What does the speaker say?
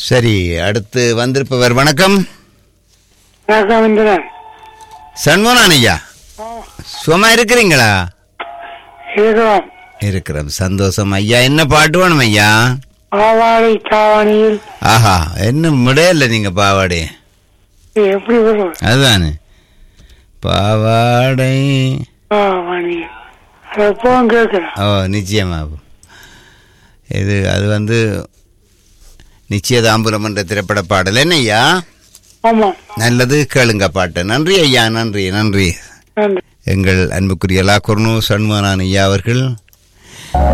சரி அடுத்து வந்திருப்பவர் வணக்கம் ராகவேந்திரன் சண்முகன் ஐயா சும்மா இருக்கிறீங்களா இருக்கிறோம் இருக்கிறோம் சந்தோஷம் ஐயா என்ன பாட்டு வேணும் ஐயா பாவாடை தாவணியில் ஆஹா என்ன முடியல நீங்க பாவாடை இது எப்படி வரும் அதுதானே பாவாடை தாவணியில் அதை எப்பவும் கேட்கிறேன் ஓ நிச்சயமா இது அது வந்து நிச்சயதாம்பரம் என்ற திரைப்பட பாடல் என்ன ஐயா ஆமாம் நல்லது கேளுங்க பாட்டு நன்றி ஐயா நன்றி நன்றி நன்றி எங்கள் அன்புக்குரிய லா குர்னு சண்முகனான் ஐயா அவர்கள்